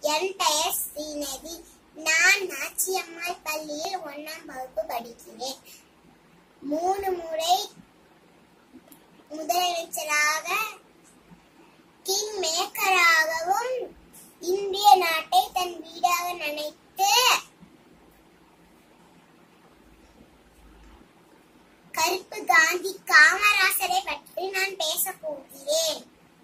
என் பெயர் ஸ்ரீநதி நான் நாச்சியம்மாள் பள்ளியில் ஒண்ணாம் வகுப்பு படிக்கிறேன் மூணு முறை முதலமைச்சராக கிங் மேக்கராகவும் இந்திய நாட்டை தன் வீடாக நினைத்து கருப்பு காந்தி காமராசரை பற்றி நான் பேச போகிறேன்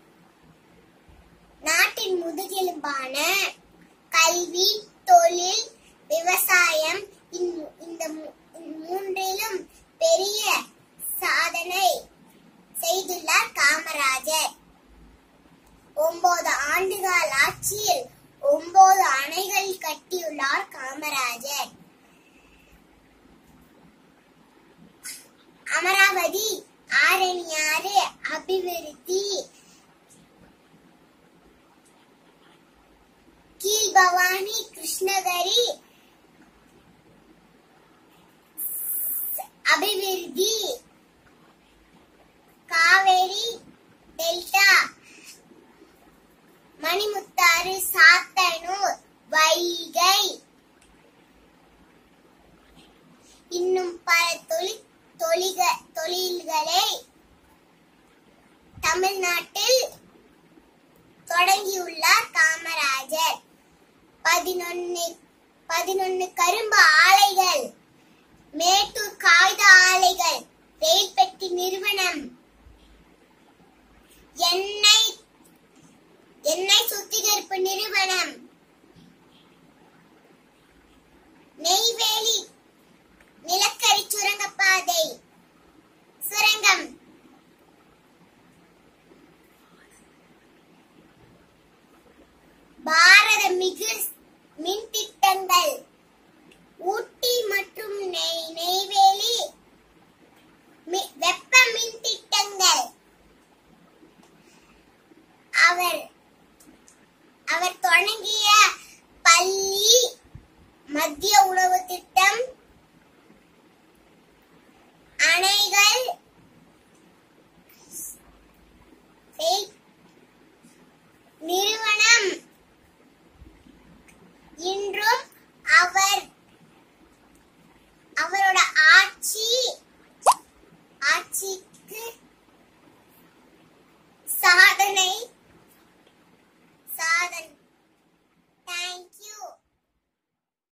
நாட்டின் முதுகெலும்பான கல்வி தொழில் விவசாயம் இந்த- இந்த மூ- மூன்றிலும் பெரிய சாதனை செய்துள்ளார் காமராஜர் ஒன்பது ஆண்டுகால ஆட்சியில் ஒன்பது அணைகள் கட்டியுள்ளார் காமராஜர் அமராவதி ஆரணியாறு அபிவிருத்தி கீழ்பவானி கிருஷ்ணகிரி அபிவிருத்தி காவேரி டெல்டா மணிமுத்தாறு சாத்தனூர் வைகை இன்னும் பல தொழில் தொழிக தொழில்களை தமிழ்நாட்டில் தொடங்கியுள்ளார் காமராஜர் பதினொன்னு பதினொன்னு கரும்பு ஆலைகள் மேட்டூர் காகித ஆலைகள் ரயில் பெட்டி நிறுவனம் எண்ணெய் எண்ணெய் சுத்திகரிப்பு நிறுவனம் நெய்வேலி நிலக்கரி சுரங்கப்பாதை சுரங்கம் பாரத மிகு மின் திட்டங்கள் ஊட்டி மற்றும் நெய் நெய்வேலி மி- வெப்ப மின் திட்டங்கள் அவர் அவர் தொடங்கிய பள்ளி மத்திய உணவு திட்டம் அணைகள்